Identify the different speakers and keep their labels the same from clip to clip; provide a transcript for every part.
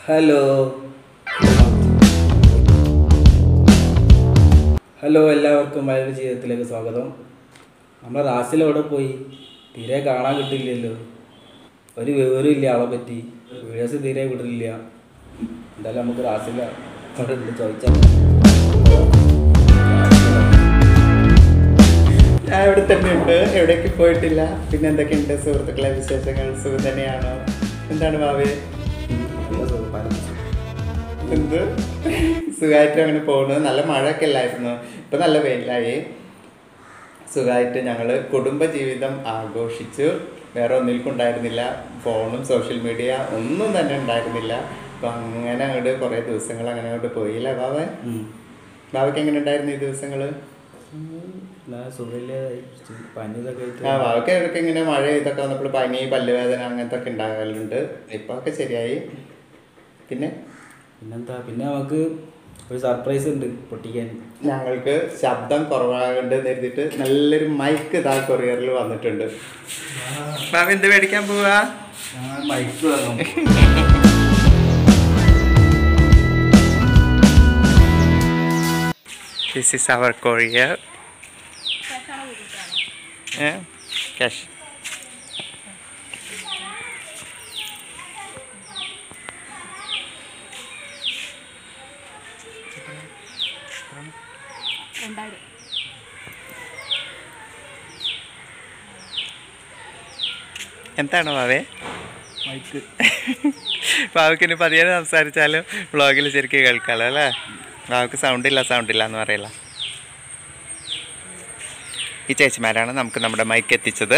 Speaker 1: Hello hello എല്ലാവർക്കും മലയാള ജീവിതത്തിലേക്ക് സ്വാഗതം നമ്മൾ റാസിൽ എവിടെ പോയി തീരെ കാണാൻ കിട്ടില്ലല്ലോ ഒരു വിവരം ഇല്ല അവളെ പറ്റി വീഡിയോസ് തീരെ വിടില്ല എന്തായാലും നമുക്ക് റാസില അവിടെ ഉണ്ട് ചോദിച്ചാൽ
Speaker 2: ഞാൻ ഇവിടെ തന്നെ ഉണ്ട് എവിടേക്ക് പോയിട്ടില്ല പിന്നെ എന്തൊക്കെയുണ്ട് സുഹൃത്തുക്കളെ വിശേഷങ്ങൾ സുഖം തന്നെയാണോ എന്താണ് ഭാവി എന്ത് സുഖമായിട്ട് അങ്ങനെ പോകുന്നു നല്ല മഴയൊക്കെ അല്ലായിരുന്നു ഇപ്പൊ നല്ല വെയിലായി സുഖമായിട്ട് ഞങ്ങൾ കുടുംബജീവിതം ആഘോഷിച്ചു വേറെ ഒന്നിൽക്കും ഉണ്ടായിരുന്നില്ല ഫോണും സോഷ്യൽ മീഡിയ ഒന്നും തന്നെ ഉണ്ടായിരുന്നില്ല അപ്പൊ അങ്ങനെ അങ്ങോട്ട് കുറേ ദിവസങ്ങൾ അങ്ങനെ അങ്ങോട്ട് പോയില്ല ബാബ ബാബയ്ക്ക് എങ്ങനെ ഉണ്ടായിരുന്നു ഈ ദിവസങ്ങള്
Speaker 1: സുഖമില്ല പനി ഇതൊക്കെ ആയിട്ട്
Speaker 2: ആ ബാബയ്ക്ക് ഇടയ്ക്ക് ഇങ്ങനെ മഴ ഇതൊക്കെ വന്നപ്പോൾ പനി പല്ലുവേദന അങ്ങനത്തെ ഒക്കെ ഉണ്ടാകലുണ്ട് ഇപ്പൊ ഒക്കെ ശരിയായി പിന്നെ
Speaker 1: പിന്നെന്താ പിന്നെ നമുക്ക് ഒരു സർപ്രൈസ് ഉണ്ട് പൊട്ടിക്കാൻ
Speaker 2: ഞങ്ങൾക്ക് ശബ്ദം കുറവാകണ്ട് കരുതിയിട്ട് നല്ലൊരു മൈക്ക് ഇതാ കൊറിയറിൽ വന്നിട്ടുണ്ട് ബാബ എന്ത് മേടിക്കാൻ പോവാ
Speaker 1: മൈക്ക് വാങ്ങും
Speaker 2: this is our courier cash
Speaker 3: രണ്ടായിരം
Speaker 2: എന്താണ് ബാവേ
Speaker 1: മൈക്ക്
Speaker 2: ബാബുക്ക് ഇനി പതിയെ സംസാരിച്ചാലും വ്ളോഗിൽ ശരിക്കും കേൾക്കാമല്ലോ അല്ലേ ബാബുക്ക് സൗണ്ട് ഇല്ല സൗണ്ട് ഇല്ല എന്ന് പറയില്ല ഈ ചേച്ചിമാരാണ് നമുക്ക് നമ്മുടെ മൈക്ക് എത്തിച്ചത്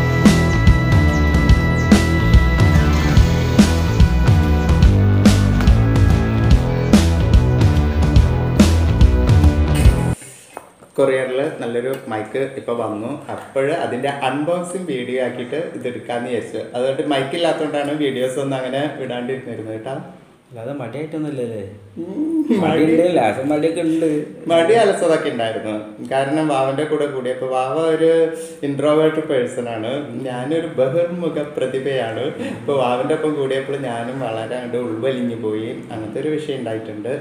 Speaker 2: കൊറിയറിൽ നല്ലൊരു മൈക്ക് ഇപ്പോൾ വന്നു അപ്പോൾ അതിൻ്റെ അൺബോക്സിങ് വീഡിയോ ആക്കിയിട്ട് ഇത് എടുക്കാമെന്ന് വിചാരിച്ചു അതുകൊണ്ട് മൈക്ക് ഇല്ലാത്തതുകൊണ്ടാണ് വീഡിയോസ് ഒന്നും അങ്ങനെ വിടാണ്ടിരുന്നിരുന്നത് കേട്ടോ
Speaker 1: അല്ലാതെ മടിയായിട്ടൊന്നുമില്ലല്ലേ
Speaker 2: മടി
Speaker 1: മടിയുണ്ട് ലാസം മടിയൊക്കെ ഉണ്ട്
Speaker 2: മടി അലസതൊക്കെ ഉണ്ടായിരുന്നു കാരണം വാവന്റെ കൂടെ കൂടിയപ്പോൾ വാവ ഒരു ഇൻട്രോവേർട്ട് പേഴ്സൺ ആണ് ഞാനൊരു ബഹിർമുഖ പ്രതിഭയാണ് ഇപ്പോൾ വാവന്റെ ഒപ്പം കൂടിയപ്പോൾ ഞാനും വളരെ അങ്ങോട്ട് ഉൾവലിഞ്ഞു പോയി അങ്ങനത്തെ ഒരു വിഷയം ഉണ്ടായിട്ടുണ്ട്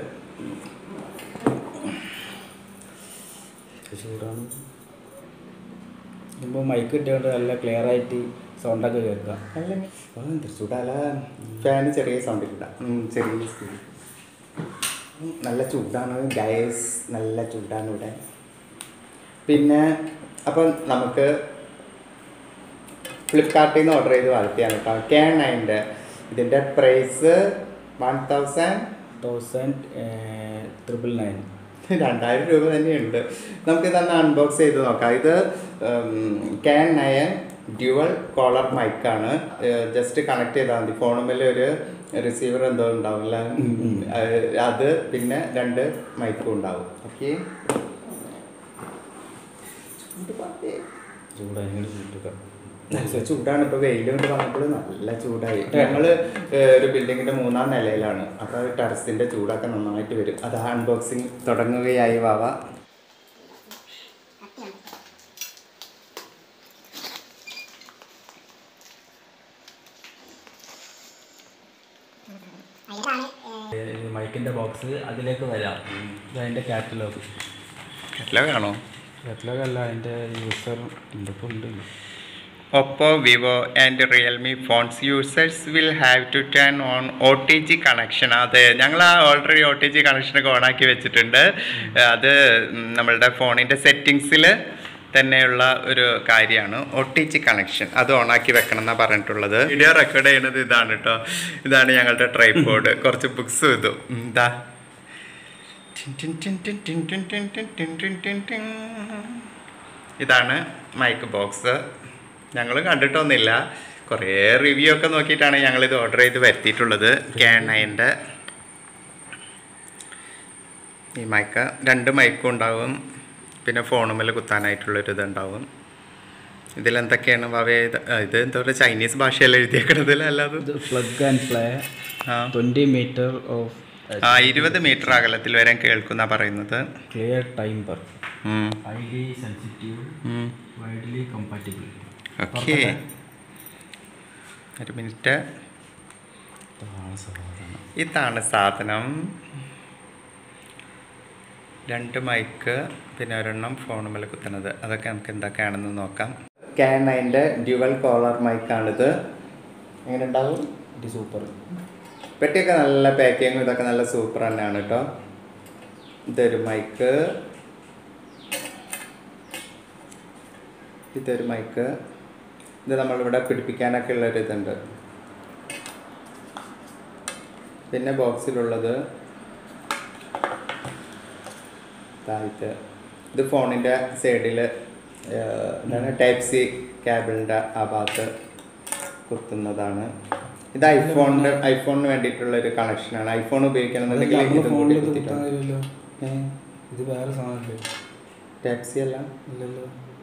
Speaker 1: ചൂടാണ് ഇപ്പോൾ മൈക്ക് കിട്ടിയോണ്ട് നല്ല ക്ലിയർ ആയിട്ട് സൗണ്ടൊക്കെ കേൾക്കാം
Speaker 2: അല്ലെങ്കിൽ എന്ത് ചൂടാല ഫാന് ചെറിയ സൗണ്ട് ഇല്ല ചെറിയ speed. ഉം, നല്ല ചൂടാണ് ഗൈസ് നല്ല ചൂടാണ് ഇവിടെ പിന്നെ അപ്പം നമുക്ക് ഫ്ലിപ്കാർട്ടിൽ നിന്ന് ഓർഡർ ചെയ്ത് വളർത്തിയാണ് കേട്ടോ കെ നയൻ്റെ ഇതിൻ്റെ price one thousand
Speaker 1: thousand triple nine
Speaker 2: രണ്ടായിരം രൂപ തന്നെയുണ്ട് നമുക്ക് ഇതൊന്ന് അൺബോക്സ് ചെയ്ത് നോക്കാം ഇത് ക്യാൻ നയൻ ഡ്യുവൽ കോളർ മൈക്കാണ് ജസ്റ്റ് കണക്ട് ചെയ്താൽ മതി ഫോണുമ്മേൽ ഒരു റിസീവർ എന്തോ ഉണ്ടാവില്ല അത് പിന്നെ രണ്ട് മൈക്കും ഉണ്ടാവും ഓക്കെ
Speaker 1: ചൂടായി ചൂടുക
Speaker 2: നല്ല ചൂടാണ് ഇപ്പോൾ വെയിൽ കൊണ്ട് വന്നപ്പോൾ നല്ല ചൂടായി ഞങ്ങൾ ഒരു ബിൽഡിങ്ങിന്റെ മൂന്നാം നിലയിലാണ് അപ്പോൾ ടെറസിന്റെ ചൂടൊക്കെ നന്നായിട്ട് വരും അത് അൺബോക്സിങ് തുടങ്ങുകയായി വാവ
Speaker 1: മൈക്കിൻ്റെ ബോക്സ് അതിലേക്ക് വരാം ഇത് അതിൻ്റെ കാറ്റലോഗ്
Speaker 2: കാറ്റലോഗാണോ
Speaker 1: കാറ്റലോഗ് അല്ല അതിൻ്റെ യൂസർ ഉണ്ട് ഇപ്പോൾ ഉണ്ട്
Speaker 2: Oppo, Vivo and Realme phones users will have to turn on O T G connection അത് ഞങ്ങൾ ആ ഓൾറെഡി ഒ ടി ജി കണക്ഷനൊക്കെ ഓണാക്കി വെച്ചിട്ടുണ്ട് അത് ഉം, നമ്മളുടെ ഫോണിൻ്റെ സെറ്റിങ്സിൽ തന്നെയുള്ള ഒരു കാര്യമാണ് ഒ ടി ജി കണക്ഷൻ അത് ഓണാക്കി വെക്കണം എന്നാണ് പറഞ്ഞിട്ടുള്ളത് വീഡിയോ റെക്കോർഡ് ചെയ്യുന്നത് ഇതാണ് കേട്ടോ ഇതാണ് ഞങ്ങളുടെ ട്രൈപ്പോഡ് കുറച്ച് ബുക്സ് ഇതും ഉം, ഇതാ ടിൻ ടിൻ ടിൻ ടിൻ ടിൻ ടിൻ ടിൻ ടിൻ ടിൻ ടിൻ ടിൻ ടിൻ. ഇതാണ് മൈക്ക് ബോക്സ് ഞങ്ങൾ കണ്ടിട്ടൊന്നുമില്ല കുറേ റിവ്യൂ ഒക്കെ നോക്കിയിട്ടാണ് ഞങ്ങളിത് ഓർഡർ ചെയ്ത് വരുത്തിയിട്ടുള്ളത് കെ നയൻ്റെ ഈ മൈക്ക് രണ്ട് മൈക്കും ഉണ്ടാവും പിന്നെ ഫോണുമ്മൽ കുത്താനായിട്ടുള്ളൊരു ഇതുണ്ടാവും ഇതിലെന്തൊക്കെയാണ് വവേ ഇത് ആ, ഇത് എന്താ പറയുക ചൈനീസ് ഭാഷയല്ല എഴുതിയേക്കണതിൽ അല്ലാതെ
Speaker 1: ഇത് പ്ലഗ് ആൻഡ് പ്ലേ
Speaker 2: ആ
Speaker 1: ട്വൻറ്റി മീറ്റർ ഓഫ്
Speaker 2: ആ ഇരുപത് മീറ്റർ അകലത്തിൽ വരെ കേൾക്കുന്ന പറയുന്നത്
Speaker 1: ക്ലിയർ ടൈംബർ
Speaker 2: ഉം.
Speaker 1: ഹൈലി സെൻസിറ്റീവ്
Speaker 2: ഉം.
Speaker 1: വൈഡ്ലി കമ്പാറ്റിബിൾ
Speaker 2: ഓക്കെ ഒരു മിനിറ്റ് ഇതാണ് സാധനം രണ്ട് മൈക്ക് പിന്നെ ഒരെണ്ണം ഫോണുമ്മൽ കുത്തുന്നത് അതൊക്കെ നമുക്ക് എന്തൊക്കെയാണെന്ന് നോക്കാം ക്യാൻ അതിൻ്റെ ഡ്യുവൽ കോളർ മൈക്കാണിത് എങ്ങനെ ഉണ്ടാവും
Speaker 1: ഇത് സൂപ്പർ
Speaker 2: പെട്ടിയൊക്കെ നല്ല പാക്കിങ്ങും ഇതൊക്കെ നല്ല സൂപ്പർ തന്നെയാണ് കേട്ടോ ഇതൊരു മൈക്ക് ഇതൊരു മൈക്ക് ഇത് നമ്മളിവിടെ പിടിപ്പിക്കാനൊക്കെ ഉള്ളൊരു ഇതുണ്ട് പിന്നെ ബോക്സിലുള്ളത് താഴത്ത് ഇത് ഫോണിൻ്റെ സൈഡിൽ എന്താണ് ടൈപ്പ് സി കേബിളിൻ്റെ ആ ഭാഗത്ത് കുത്തുന്നതാണ് ഇത് ഐഫോണിൻ്റെ ഐഫോണിന് വേണ്ടിയിട്ടുള്ള ഒരു കണക്ഷനാണ് ഐഫോൺ ഉപയോഗിക്കണമെന്നുണ്ടെങ്കിൽ ഇതും കൂടി
Speaker 1: ഫോണിൽ കുത്താൻ
Speaker 2: കുത്തിയിട്ടാണ്
Speaker 1: കഴിയില്ലല്ലോ ഇത് വേറെ സാധനമല്ലേ
Speaker 2: ടൈപ്പ് സി അല്ല
Speaker 1: ഇല്ലല്ലോ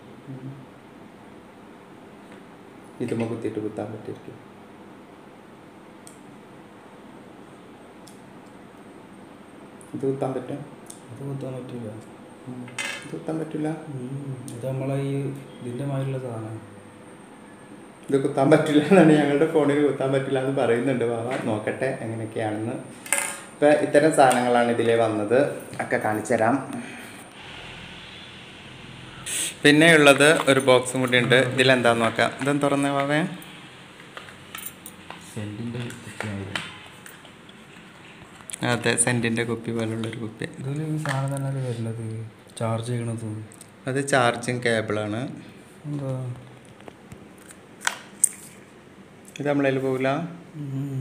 Speaker 2: ഇതുമ്മ കുത്തിയിട്ട് കുത്താൻ പറ്റിയിരിക്കും ഇത് കുത്താൻ പറ്റും
Speaker 1: അത് കുത്താൻ പറ്റില്ല
Speaker 2: ഇത് കുത്താൻ പറ്റില്ല
Speaker 1: ഉം. ഇത് നമ്മളെ ഈ ഇതിൻ്റെ മാതിരിയുള്ള സാധനം
Speaker 2: ഇത് കുത്താൻ പറ്റില്ല എന്നാണ് ഞങ്ങളുടെ ഫോണിൽ കുത്താൻ പറ്റില്ല എന്ന് പറയുന്നുണ്ട് ബാബ നോക്കട്ടെ എങ്ങനെയൊക്കെയാണെന്ന് ഇപ്പം ഇത്തരം സാധനങ്ങളാണ് ഇതിൽ വന്നത് ഒക്കെ കാണിച്ചു തരാം പിന്നെ ഉള്ളത് ഒരു ബോക്സും കൂടി ഉണ്ട് ഇതിലെന്താന്ന് നോക്കാം ഇതെന്ന് തുറന്നേ ബാബേ
Speaker 1: സെൻറ്റിൻ്റെ
Speaker 2: അതെ സെൻറ്റിൻ്റെ കുപ്പി പോലുള്ളൊരു കുപ്പി
Speaker 1: ഇതിൽ ഈ സാധനം തന്നെ വരുന്നത് ചാർജ് ചെയ്യണത്
Speaker 2: അത് ചാർജിങ് കേബിളാണ്
Speaker 1: എന്താ
Speaker 2: ഇത് നമ്മളതിൽ പോകില്ല
Speaker 1: ഉം.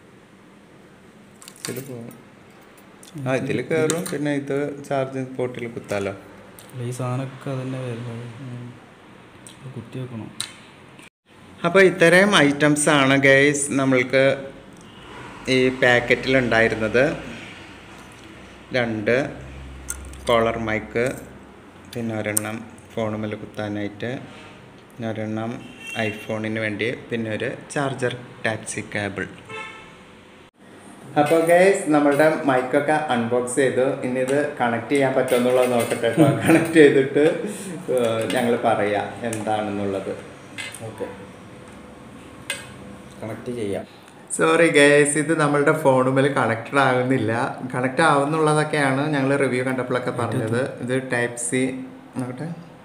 Speaker 2: ഇതിൽ പോകും ആ ഇതിൽ കയറും പിന്നെ ഇത് ചാർജിങ് പോർട്ടിൽ കുത്താലോ
Speaker 1: അല്ല, ഈ സാധനമൊക്കെ അതന്നെ വരുന്നത് ഇത് കുത്തി വെക്കണം
Speaker 2: അപ്പോൾ ഇത്തരം ഐറ്റംസ് ആണ് ഗൈസ് നമ്മൾക്ക് ഈ പാക്കറ്റിൽ ഉണ്ടായിരുന്നത് രണ്ട് കോളർ മൈക്ക് പിന്നെ ഒരെണ്ണം ഫോണുമേൽ കുത്താനായിട്ട് പിന്നെ ഒരെണ്ണം ഐഫോണിന് വേണ്ടി പിന്നെ ഒരു ചാർജർ ടാക്സി കേബിൾ അപ്പോൾ ഗൈസ് നമ്മളുടെ മൈക്കൊക്കെ അൺബോക്സ് ചെയ്തു ഇനി ഇത് കണക്ട് ചെയ്യാൻ പറ്റുമെന്നുള്ളത് നോക്കട്ടെ കേട്ടോ കണക്ട് ചെയ്തിട്ട് ഞങ്ങൾ പറയാം എന്താണെന്നുള്ളത്
Speaker 1: ഓക്കെ കണക്ട് ചെയ്യാം
Speaker 2: സോറി ഗേസ് ഇത് നമ്മളുടെ ഫോണുമേൽ കണക്റ്റഡ് ആകുന്നില്ല കണക്റ്റ് ആവുന്നുള്ളതൊക്കെയാണ് ഞങ്ങൾ റിവ്യൂ കണ്ടപ്പോഴൊക്കെ പറഞ്ഞത് ഇത് ടൈപ്പ് സി നോക്കട്ടെ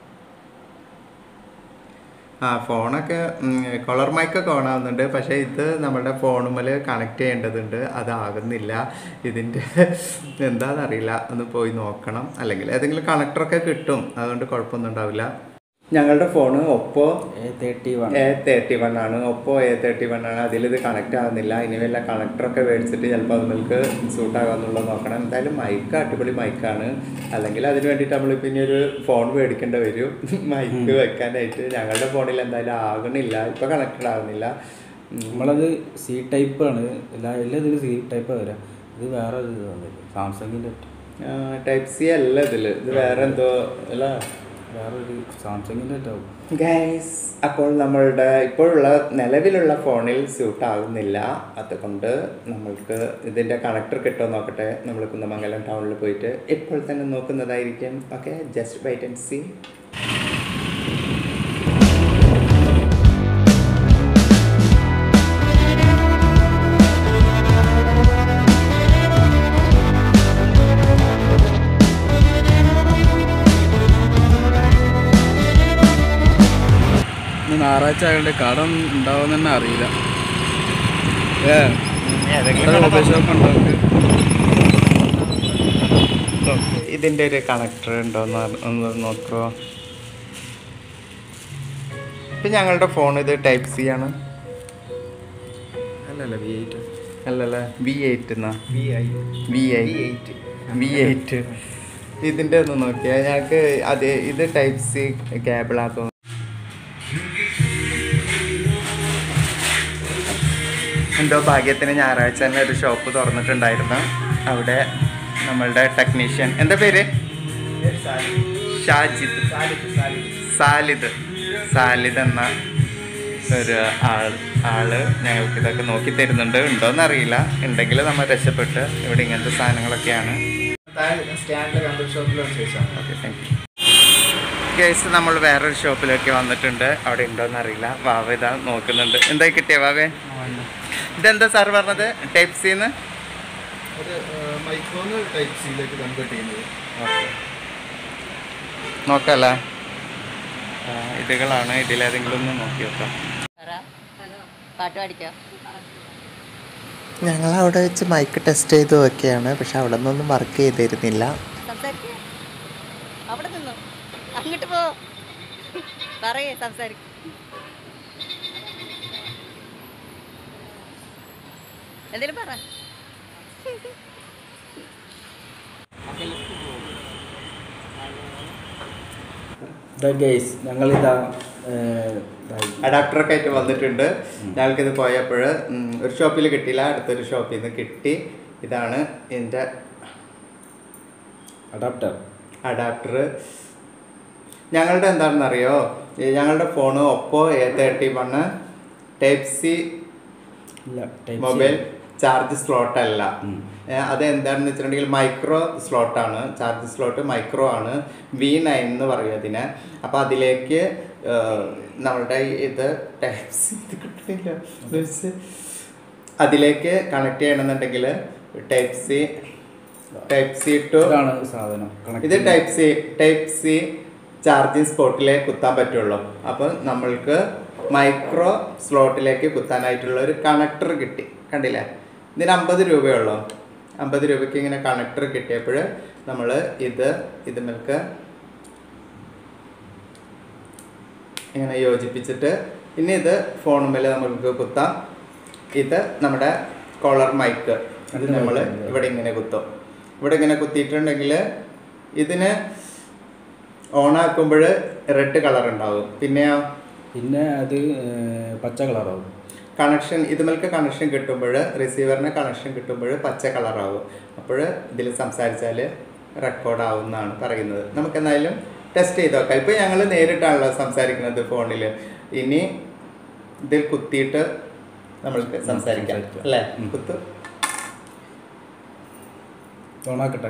Speaker 2: ആ ഫോണൊക്കെ കൊളർ മൈക്കൊക്കെ ഓൺ ആവുന്നുണ്ട് പക്ഷേ ഇത് നമ്മുടെ ഫോണുമേൽ കണക്ട് ചെയ്യേണ്ടതുണ്ട് അതാകുന്നില്ല ഇതിൻ്റെ എന്താണെന്നറിയില്ല ഒന്ന് പോയി നോക്കണം അല്ലെങ്കിൽ ഏതെങ്കിലും കണക്ടറൊക്കെ കിട്ടും അതുകൊണ്ട് കുഴപ്പമൊന്നും ഉണ്ടാവില്ല ഞങ്ങളുടെ phone Oppo
Speaker 1: A thirty one
Speaker 2: A thirty one ആണ് ഒപ്പോ എ തേർട്ടി വൺ ആണ് അതിലിത് കണക്ട് ആകുന്നില്ല ഇനി വല്ല കണക്ടറൊക്കെ മേടിച്ചിട്ട് ചിലപ്പോൾ അത് നമുക്ക് സൂട്ട് ആകാമെന്നുള്ളത് നോക്കണം എന്തായാലും മൈക്ക് അടിപൊളി മൈക്കാണ് അല്ലെങ്കിൽ അതിന് വേണ്ടിയിട്ട് നമ്മൾ പിന്നെ ഒരു ഫോൺ മേടിക്കേണ്ടി വരും മൈക്ക് വെക്കാനായിട്ട് ഞങ്ങളുടെ ഫോണിൽ എന്തായാലും ആകണില്ല ഇപ്പൊ കണക്റ്റഡ് ആകുന്നില്ല ഉം.
Speaker 1: നമ്മളത് സി ടൈപ്പ് ആണ് എല്ലാ എല്ലാ ഇതിലും സി ടൈപ്പാണ് വരാം ഇത് വേറെ ഒരു ഇത് വന്നില്ല സാംസങ്ങിൻ്റെ
Speaker 2: ടൈപ്പ് സി അല്ല ഇതില് ഇത് വേറെ എന്തോ അല്ല
Speaker 1: വേറെ ഒരു സാംസങ്ങിൻ്റെ ആവും
Speaker 2: ഗൈസ് അപ്പോൾ നമ്മളുടെ ഇപ്പോഴുള്ള നിലവിലുള്ള ഫോണിൽ സ്യൂട്ട് ആകുന്നില്ല അതുകൊണ്ട് നമ്മൾക്ക് ഇതിൻ്റെ കണക്ടർ കിട്ടുമോ നോക്കട്ടെ നമ്മൾ കുന്നമംഗലം ടൗണിൽ പോയിട്ട് ഇപ്പോൾ തന്നെ നോക്കുന്നതായിരിക്കും okay just wait and see
Speaker 1: ഇന്ന് ഞായറാഴ്ച ആയതുകൊണ്ട് കട ഉണ്ടാവും തന്നെ അറിയില്ല ഏ മൊബൈൽ ഷോപ്പ് ഉണ്ടാവും
Speaker 2: ഇതിൻ്റെ ഒരു കണക്ടർ ഉണ്ടോന്ന് അറി- ഒന്ന് നോക്കുമോ ഇപ്പം ഞങ്ങളുടെ ഫോൺ ഇത് ടൈപ്പ് സി ആണ്
Speaker 1: അല്ലല്ല വി എയ്റ്റ്
Speaker 2: അല്ലല്ലേ വി എയ്റ്റ് എന്നാ
Speaker 1: V I
Speaker 2: V eight V eight ഇതിൻ്റെ ഒന്ന് നോക്കിയാൽ ഞങ്ങൾക്ക് അത് ഇത് ടൈപ്പ് സി കേബിളാ തോന്നുന്നു എന്തോ ഭാഗ്യത്തിന് ഞായറാഴ്ച തന്നെ ഒരു ഷോപ്പ് തുറന്നിട്ടുണ്ടായിരുന്നു അവിടെ നമ്മളുടെ ടെക്നീഷ്യൻ എന്താ പേര് ഷാജിദ് സാലിദ് സാലിദ് എന്ന ഒരു ആൾ ആള് ഞങ്ങൾക്ക് ഇതൊക്കെ നോക്കി തരുന്നുണ്ട് ഉണ്ടോന്ന് അറിയില്ല ഉണ്ടെങ്കിൽ നമ്മൾ രക്ഷപ്പെട്ട് ഇവിടെ ഇങ്ങനത്തെ സാധനങ്ങളൊക്കെയാണ്
Speaker 1: സ്റ്റാൻഡിലെ കമ്പ്യൂട്ടർ ഷോപ്പിലാണ് ചോദിച്ചാൽ
Speaker 2: ഓക്കെ താങ്ക് യു കേസ് നമ്മൾ വേറൊരു ഷോപ്പിലേക്ക് വന്നിട്ടുണ്ട് അവിടെ ഉണ്ടോന്ന് അറിയില്ല വാവ ഇതാ നോക്കുന്നുണ്ട് എന്തായി കിട്ടിയ വാവേ ഇതെന്താ സാർ പറഞ്ഞത് ടൈപ്പ് സിന്ന്
Speaker 3: അത് മൈക്രോന്ന് ടൈപ്പ് സിയിലേക്ക് കൺവേർട്ട് ചെയ്യുന്നത്
Speaker 2: നോക്കല്ലേ ഇതുകളാണ് ഇതിലേതെങ്കിലും ഒന്ന് നോക്കി നോക്കാം
Speaker 4: പറ പാട്ട് പാടിക്കോ
Speaker 5: ഞങ്ങൾ അവിടെ വെച്ച് മൈക്ക് ടെസ്റ്റ് ചെയ്ത് നോക്കിയാണ് പക്ഷെ അവിടെ നിന്നൊന്നും വർക്ക് ചെയ്തിരുന്നില്ല
Speaker 4: സംസാരിക്ക അവിടെ നിന്നു അങ്ങോട്ട് പോ പറയേ സംസാരിക്ക എന്തേലും പറ
Speaker 1: ഇതാ ഗൈസ് ഞങ്ങളിതാ ഏർ, ഇതായി.
Speaker 2: അഡാപ്റ്ററൊക്കെ ആയിട്ട് വന്നിട്ടുണ്ട് ഞങ്ങൾക്കിത് പോയപ്പോൾ ഒരു ഷോപ്പിൽ കിട്ടിയില്ല അടുത്തൊരു ഷോപ്പിൽ നിന്ന് കിട്ടി ഇതാണ് എൻ്റെ
Speaker 1: അഡാപ്റ്റർ
Speaker 2: അഡാപ്റ്റർ ഞങ്ങളുടെ എന്താണെന്നറിയോ ഈ ഞങ്ങളുടെ phone Oppo A thirty one type C
Speaker 1: ഇല്ല type C.
Speaker 2: Mobile charge slot അല്ല
Speaker 1: ഉം.
Speaker 2: ഏ, അത് എന്താണെന്ന് വെച്ചിട്ടുണ്ടെങ്കിൽ മൈക്രോ സ്ലോട്ടാണ് ചാർജ് സ്ലോട്ട് മൈക്രോ ആണ് വി നയൻ എന്ന് പറയും അതിനെ അപ്പോൾ അതിലേക്ക് ഏ, നമ്മളുടെ ഈ ഇത് ടൈപ്സ് ഇത് കിട്ടുന്നില്ല Means അതിലേക്ക് കണക്ട് ചെയ്യണമെന്നുണ്ടെങ്കിൽ type C type C to
Speaker 1: ഇതാണ് സാധനം connect
Speaker 2: ഇത് type C type C charging സ്പോട്ടിലേ കുത്താൻ പറ്റുള്ളൂ അപ്പോൾ നമ്മൾക്ക് മൈക്രോ സ്ലോട്ടിലേക്ക് കുത്താനായിട്ടുള്ള ഒരു കണക്ടർ കിട്ടി കണ്ടില്ലേ ഇതിന് അമ്പത് രൂപയുള്ളൂ അമ്പത് രൂപയ്ക്ക് ഇങ്ങനെ കണക്ടർ കിട്ടിയപ്പോൾ നമ്മൾ ഇത് ഇതുമേൽക്ക് ഇങ്ങനെ യോജിപ്പിച്ചിട്ട് ഇനി ഇത് ഫോണുമേൽ നമുക്ക് കുത്താം ഇത് നമ്മുടെ കോളർ മൈക്ക് ഇത് നമ്മൾ ഇവിടെ ഇങ്ങനെ കുത്തും ഇവിടെ ഇങ്ങനെ കുത്തിയിട്ടുണ്ടെങ്കിൽ ഇതിന് ഓണാക്കുമ്പോൾ റെഡ് കളർ ഉണ്ടാവും പിന്നെയോ
Speaker 1: പിന്നെ അത് ഏർ, പച്ച കളറാവും
Speaker 2: കണക്ഷൻ ഇതുമേൽക്ക് കണക്ഷൻ കിട്ടുമ്പോൾ റിസീവറിന് കണക്ഷൻ കിട്ടുമ്പോൾ പച്ച കളറാവും അപ്പോൾ ഇതിൽ സംസാരിച്ചാൽ റെക്കോർഡ് ആവുമെന്നാണ് പറയുന്നത് നമുക്ക് എന്തായാലും ടെസ്റ്റ് ചെയ്ത് നോക്കാം ഇപ്പോൾ ഞങ്ങൾ നേരിട്ടാണല്ലോ സംസാരിക്കുന്നത് ഫോണിൽ ഇനി ഇതിൽ കുത്തിയിട്ട് നമ്മൾക്ക് സംസാരിക്കാം
Speaker 1: സംസാരിക്കാം.
Speaker 2: അല്ലേ
Speaker 1: ഉം.
Speaker 2: കുത്ത്
Speaker 1: ഓണാക്കട്ടെ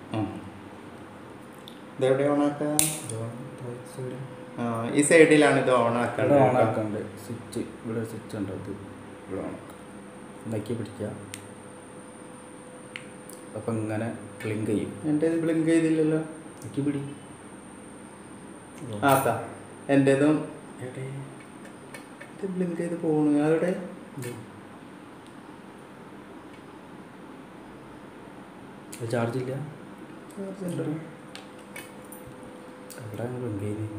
Speaker 2: ഇതെവിടെ ഓണാക്കുക ആ, ഈ സൈഡിലാണ് ഇത്
Speaker 1: ഇവിടെ
Speaker 2: ഓണാക്കേണ്ടത് കേട്ടോ.
Speaker 1: ഓണാക്കണ്ട് സ്വിച്ച് ഇവിടെ സ്വിച്ച് ഉണ്ട് അത് ഇവിടെ ഓണാക്കാം നക്കി പിടിക്കുക അപ്പം ഇങ്ങനെ ക്ലിങ്ക് ചെയ്യും
Speaker 2: എൻ്റെ ഇത് ബ്ലിങ്ക് ചെയ്തില്ലല്ലോ
Speaker 1: നക്കി പിടി
Speaker 2: ആ താ എൻ്റെതും എടേ ഇത് ബ്ലിങ്ക് ചെയ്ത് പോണു അവിടെ
Speaker 1: ചാർജ് ഇല്ല അവിടെ ക്ലിങ്ക് ചെയ്ത്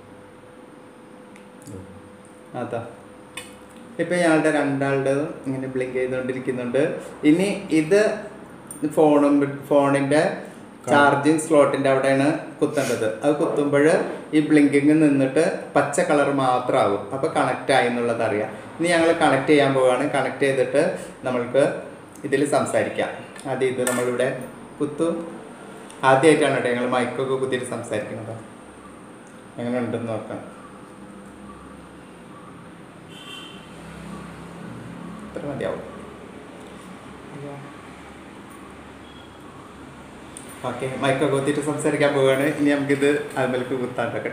Speaker 2: അതാ ഇപ്പൊ ഞങ്ങളുടെ രണ്ടാളുടേതും ഇങ്ങനെ ബ്ലിങ്ക് ചെയ്തുകൊണ്ടിരിക്കുന്നുണ്ട് ഇനി ഇത് ഫോണും ഫോണിന്റെ ചാർജിങ് സ്ലോട്ടിന്റെ അവിടെയാണ് കുത്തേണ്ടത് അത് കുത്തുമ്പോൾ ഈ ബ്ലിങ്കിങ് നിന്നിട്ട് പച്ച കളർ മാത്രമാകും അപ്പോൾ കണക്റ്റ് ആയി എന്നുള്ളത് അറിയാം ഇനി ഞങ്ങൾ കണക്ട് ചെയ്യാൻ പോവുകയാണ് കണക്ട് ചെയ്തിട്ട് നമ്മൾക്ക് ഇതിൽ സംസാരിക്കാം ആദ്യം ഇത് നമ്മളിവിടെ കുത്തു ആദ്യമായിട്ടാണ് കേട്ടോ ഞങ്ങൾ മൈക്കൊക്കെ കുത്തിയിട്ട് സംസാരിക്കുന്നത് എങ്ങനെ ഉണ്ടെന്ന് നോക്കാം ഇത്ര മതിയാവും ഓക്കെ മൈക്കൊക്കെ കുത്തിയിട്ട് സംസാരിക്കാൻ പോവുകയാണ് ഇനി നമുക്കിത് അതിലേക്ക് കുത്താണ്ടൊക്കെ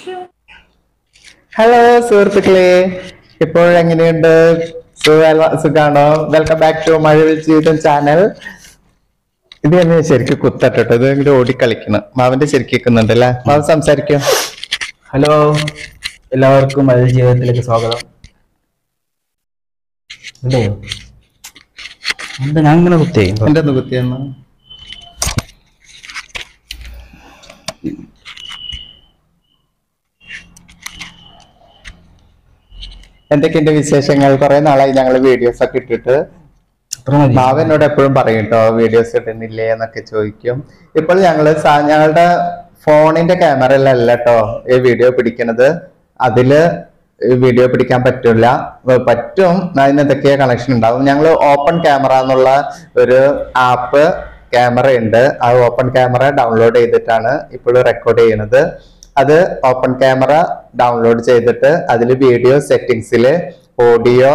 Speaker 2: ഹലോ സുഹൃത്തുക്കളെ ഇപ്പോൾ എങ്ങനെയുണ്ട് സുഖ- സുഖാണോ വെൽക്കം ബാക്ക് ടു മഴവിൽ ജീവിതം ചാനൽ ഇത് തന്നെ ശരിക്കും കുത്തട്ടോ ഇത് ഇങ്ങനെ ഓടിക്കളിക്കണം മാവന്റെ ശരിക്കും കേൾക്കുന്നുണ്ട് അല്ലേ മാവ് സംസാരിക്കും
Speaker 1: ഹലോ എല്ലാവർക്കും മഴ ജീവിതത്തിലേക്ക് സ്വാഗതം ഉണ്ടോ എന്താ ഞാൻ ഇങ്ങനെ കുത്തേ
Speaker 2: എന്റെ ഒന്ന് കുത്തിയെന്നാ എന്തൊക്കെയുണ്ട് വിശേഷങ്ങൾ കുറെ നാളായി ഞങ്ങൾ വീഡിയോസ് ഒക്കെ ഇട്ടിട്ട്
Speaker 1: അത്ര മതി
Speaker 2: മാവ് എന്നോട് എപ്പോഴും പറയും കേട്ടോ വീഡിയോസ് ഇടുന്നില്ലേ എന്നൊക്കെ ചോദിക്കും ഇപ്പോൾ ഞങ്ങള് സാ- ഞങ്ങളുടെ ഫോണിന്റെ ക്യാമറയിലല്ല കേട്ടോ ഈ വീഡിയോ പിടിക്കണത് അതില് വീഡിയോ പിടിക്കാൻ പറ്റില്ല വ- പറ്റും അതിന് എന്തൊക്കെയാ കണക്ഷൻ ഉണ്ടാവും ഞങ്ങൾ ഓപ്പൺ ക്യാമറ എന്നുള്ള ഒരു ആപ്പ് ക്യാമറ ഉണ്ട് ആ ഓപ്പൺ ക്യാമറ ഡൗൺലോഡ് ചെയ്തിട്ടാണ് ഇപ്പോൾ റെക്കോർഡ് ചെയ്യുന്നത് അത് ഓപ്പൺ ക്യാമറ ഡൗൺലോഡ് ചെയ്തിട്ട് അതിൽ വീഡിയോ സെറ്റിങ്സിൽ ഓഡിയോ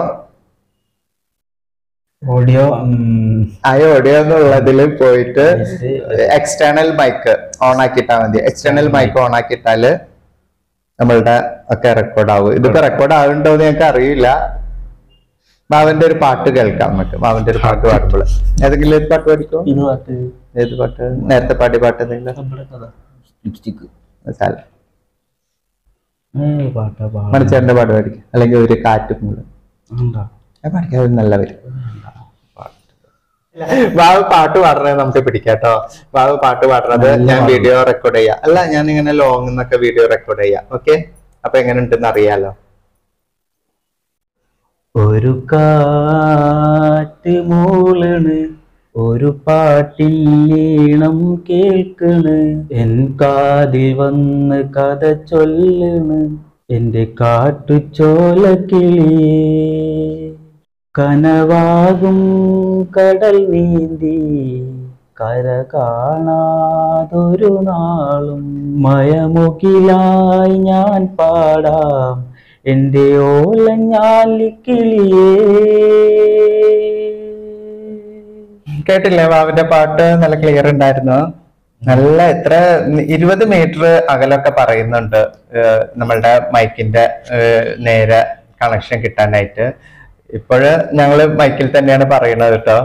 Speaker 1: ഓഡിയോ
Speaker 2: ആ ഓഡിയോ എന്നുള്ളതിൽ പോയിട്ട് എക്സ്റ്റേണൽ മൈക്ക് ഓൺ ആക്കിയിട്ടാ മതി എക്സ്റ്റേണൽ മൈക്ക് ഓൺ ആക്കിയിട്ടാല് നമ്മളുടെ ഒക്കെ റെക്കോർഡ് ആവും ഇതിപ്പോ റെക്കോർഡ് ആവുന്നുണ്ടോ എന്ന് ഞങ്ങൾക്ക് അറിയില്ല മാവന്റെ ഒരു പാട്ട് കേൾക്കാം നമുക്ക് മാവന്റെ ഒരു പാട്ട് പാടുമ്പോൾ ഏതെങ്കിലും ഒരു പാട്ട് പാടിക്കോ
Speaker 1: ഇത് പാട്ട്
Speaker 2: ഏത് പാട്ട് നേരത്തെ പാടി പാട്ട് എന്തെങ്കിലും
Speaker 1: ലിപ്സ്റ്റിക്ക്
Speaker 2: സാല
Speaker 1: പാട്ടാ പാടാ
Speaker 2: മണിച്ചേട്ടന്റെ പാട്ട് പാടിക്കും അല്ലെങ്കിൽ ഒരു കാറ്റും കൂടെ
Speaker 1: ഉണ്ടാ
Speaker 2: ഞാൻ പഠിക്കാൻ ഒരു നല്ല വരും ബാബു പാട്ട് പാടുന്നത് നമുക്ക് പിടിക്കാട്ടോ ബാബു പാട്ട് പാടുന്നത്
Speaker 1: നല്ല
Speaker 2: ഞാൻ
Speaker 1: പാടും.
Speaker 2: വീഡിയോ റെക്കോർഡ് ചെയ്യാം അല്ല ഞാൻ ഇങ്ങനെ ലോങ് എന്നൊക്കെ വീഡിയോ റെക്കോർഡ് ചെയ്യാം ഓക്കെ അപ്പൊ എങ്ങനെ ഉണ്ടെന്ന് അറിയാലോ
Speaker 1: ഒരു കാറ്റ് മൂളണ് ഒരു പാട്ടിൻ ഈണം കേൾക്കണ് എൻ കാതിൽ വന്ന് കഥ ചൊല്ലണ് എന്റെ കാട്ടുചോല കിളിയേ കനവാകും കടൽ നീന്തി കര കാണാതൊരു നാളും മയമുകിലായി ഞാൻ പാടാം എന്റെ ഓലഞ്ഞാലിക്കിളിയേ
Speaker 2: കേട്ടില്ലേ ബാബുന്റെ പാട്ട് നല്ല ക്ലിയർ ഉണ്ടായിരുന്നു നല്ല എത്ര ഇരുപത് മീറ്റർ അകലൊക്കെ പറയുന്നുണ്ട് ഏഹ് നമ്മളുടെ മൈക്കിന്റെ ഏഹ് നേരെ കണക്ഷൻ കിട്ടാനായിട്ട് ഇപ്പോഴ് ഞങ്ങള് മൈക്കിൽ തന്നെയാണ് പറയുന്നത് കേട്ടോ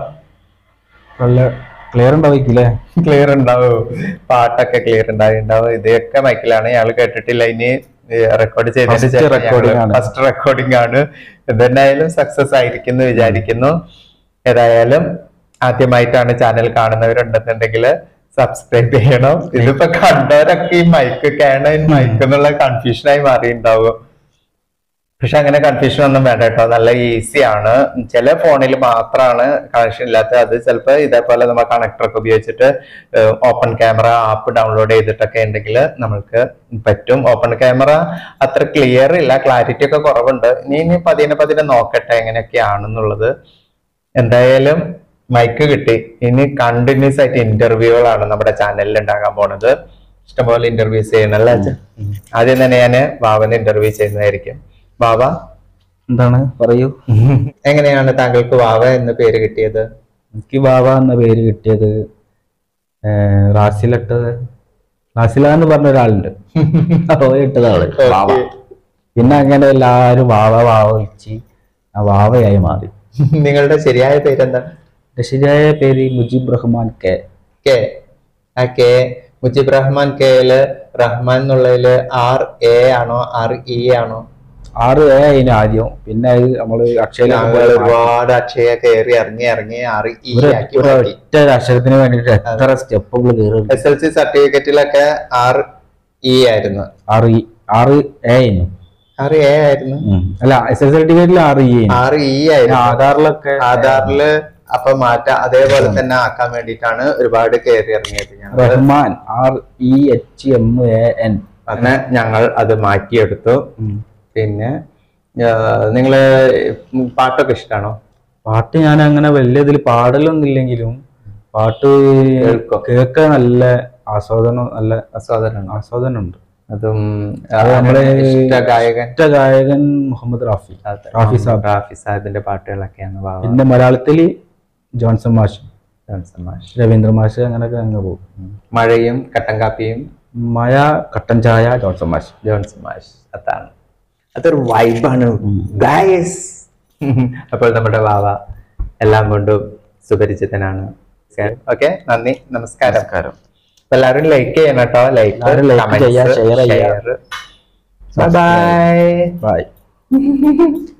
Speaker 1: നല്ല ക്ലിയർ ഉണ്ടാവില്ലേ
Speaker 2: ക്ലിയർ ഉണ്ടാവും പാട്ടൊക്കെ ക്ലിയർ ഉണ്ടാവും ഇതൊക്കെ മൈക്കിലാണ് ഞങ്ങൾ കേട്ടിട്ടില്ല ഇനി റെക്കോർഡ്
Speaker 1: First recording ആണ്.
Speaker 2: ഫസ്റ്റ് റെക്കോർഡിംഗ് ആണ് എന്തായാലും സക്സസ് ആയിരിക്കും എന്ന് വിചാരിക്കുന്നു ഏതായാലും ആദ്യമായിട്ടാണ് ചാനൽ കാണുന്നവരുണ്ടെന്നുണ്ടെങ്കിൽ സബ്സ്ക്രൈബ് ചെയ്യണം ഇതിപ്പോ കണ്ടവരൊക്കെ ഈ മൈക്ക് കേണൻ മൈക്ക് എന്നുള്ള കൺഫ്യൂഷനായി മാറിയിട്ടുണ്ടാവും പക്ഷെ അങ്ങനെ കൺഫ്യൂഷൻ ഒന്നും വേണ്ട കേട്ടോ നല്ല ഈസി ആണ് ചില ഫോണിൽ മാത്രമാണ് കണക്ഷൻ ഇല്ലാത്ത അത് ചിലപ്പോൾ ഇതേപോലെ നമ്മൾ കണക്ടർ ഒക്കെ ഉപയോഗിച്ചിട്ട് ഓപ്പൺ ക്യാമറ ആപ്പ് ഡൗൺലോഡ് ചെയ്തിട്ടൊക്കെ ഉണ്ടെങ്കിൽ നമ്മൾക്ക് പറ്റും ഓപ്പൺ ക്യാമറ അത്ര ക്ലിയർ ഇല്ല ക്ലാരിറ്റി ഒക്കെ കുറവുണ്ട് ഇനി ഇനി പതിനെ പതിനെ നോക്കട്ടെ എങ്ങനെയൊക്കെയാണെന്നുള്ളത് എന്തായാലും മൈക്ക് കിട്ടി ഇനി കണ്ടിന്യൂസ് ആയിട്ട് ഇന്റർവ്യൂകളാണ് നമ്മുടെ ചാനലിൽ ഉണ്ടാകാൻ പോണത് ഇഷ്ടംപോലെ ഇന്റർവ്യൂസ് ചെയ്യണല്ലേ അച്ഛൻ? ആദ്യം തന്നെ ഞാൻ ബാബനെ ഇന്റർവ്യൂ ചെയ്യുന്നതായിരിക്കും ബാബ
Speaker 1: എന്താണ് പറയൂ
Speaker 2: എങ്ങനെയാണ് താങ്കൾക്ക് വാവ എന്ന പേര് കിട്ടിയത്
Speaker 1: എനിക്ക് ബാബ എന്ന പേര് കിട്ടിയത് ഏർ, റാസിലിട്ട് റാസില എന്ന് പറഞ്ഞ ഒരാളുണ്ട് ഓ ഇട്ടതാണ് വാവ
Speaker 2: Okay.
Speaker 1: പിന്നെ അങ്ങനെ എല്ലാരും വാവ വാവ വിളിച്ച് ആ വാവയായി മാറി
Speaker 2: നിങ്ങളുടെ ശരിയായ പേരെന്താ
Speaker 1: എന്റെ ശരിയായ പേര് മുജീബ് റഹ്മാൻ കെ
Speaker 2: കെ ആ കെ മുജീബ് റഹ്മാൻ കെയില് റഹ്മാൻ എന്നുള്ളതില് ആർ എ ആണോ ആർ ഇ ആണോ
Speaker 1: ആറ് എ അതിന് ആദ്യം പിന്നെ അത് നമ്മള് അക്ഷയയിലൊക്കെ
Speaker 2: ഞങ്ങൾ
Speaker 1: പോയി
Speaker 2: ഒരുപാട് അക്ഷയ കയറി ഇറങ്ങി ഇറങ്ങി ആർ ഇ
Speaker 1: ഒരു
Speaker 2: ആക്കി
Speaker 1: ഒരു
Speaker 2: മാറ്റി
Speaker 1: ഒറ്റ അക്ഷരത്തിന് വേണ്ടിട്ട് എത്ര സ്റ്റെപ്പുകൾ കയറി
Speaker 2: എസ് എൽ സി സർട്ടിഫിക്കറ്റിലൊക്കെ ആർ ഇ ആയിരുന്നു
Speaker 1: ആറ് ഇ ആറ് എ ആയിരുന്നു
Speaker 2: ആർ എ ആയിരുന്നു
Speaker 1: ഉം. അല്ല എസ് എൽ സർട്ടിഫിക്കറ്റിൽ ആറ് ഇ ആയിരുന്നു
Speaker 2: ആർ ഇ
Speaker 1: പിന്നെ
Speaker 2: ആയിരുന്നു
Speaker 1: ആധാറിലൊക്കെ
Speaker 2: ആധാറില് അപ്പൊ മാറ്റാ അതേപോലെ തന്നെ ആക്കാൻ വേണ്ടിയിട്ടാണ് ഒരുപാട് കയറി ഇറങ്ങിയത് ഞങ്ങൾ
Speaker 1: Rahman R E H M A N
Speaker 2: അങ്ങനെ ഞങ്ങൾ അത് മാറ്റിയെടുത്തു പിന്നെ ആ, നിങ്ങള് പാട്ടൊക്കെ ഇഷ്ടമാണോ
Speaker 1: പാട്ട് ഞാൻ അങ്ങനെ വലിയ ഇതിൽ പാടലൊന്നും ഇല്ലെങ്കിലും പാട്ട്
Speaker 2: കേൾക്കും.
Speaker 1: കേൾക്കാൻ നല്ല ആസ്വാദനം നല്ല
Speaker 2: ആസ്വാദനാണ്
Speaker 1: ആസ്വാദനം ഉണ്ട്
Speaker 2: അതും
Speaker 1: അത് നമ്മളെ
Speaker 2: ഇഷ്ട ഗായകൻ
Speaker 1: ഇഷ്ട ഗായകൻ മുഹമ്മദ് റാഫി റാഫി സാബ്
Speaker 2: റാഫി സാഹിബിന്റെ പാട്ടുകളൊക്കെയാണ് വാവ
Speaker 1: പിന്നെ മലയാളത്തിൽ ജോൺസൺ മാഷ്
Speaker 2: ജോൺസൺ മാഷ്
Speaker 1: രവീന്ദ്ര മാഷ് അങ്ങനെയൊക്കെ അങ്ങ് പോകും
Speaker 2: മഴയും കട്ടൻ കാപ്പിയും
Speaker 1: മഴ കട്ടൻ ചായ ജോൺസൺ മാഷ്
Speaker 2: ജോൺസൺ മാഷ് അതാണ് അതൊരു വൈബാണ് ഗായസ് അപ്പോൾ നമ്മുടെ വാവ എല്ലാം കൊണ്ടും സുപരിചിതനാണ് ഓക്കെ നന്ദി നമസ്കാരം
Speaker 1: നമസ്കാരം
Speaker 2: അപ്പൊ എല്ലാവരും ലൈക്ക് ചെയ്യണം കേട്ടോ ലൈക്ക്
Speaker 1: എല്ലാവരും like ചെയ്യാ, share ചെയ്യാ.
Speaker 2: Bye bye
Speaker 1: bye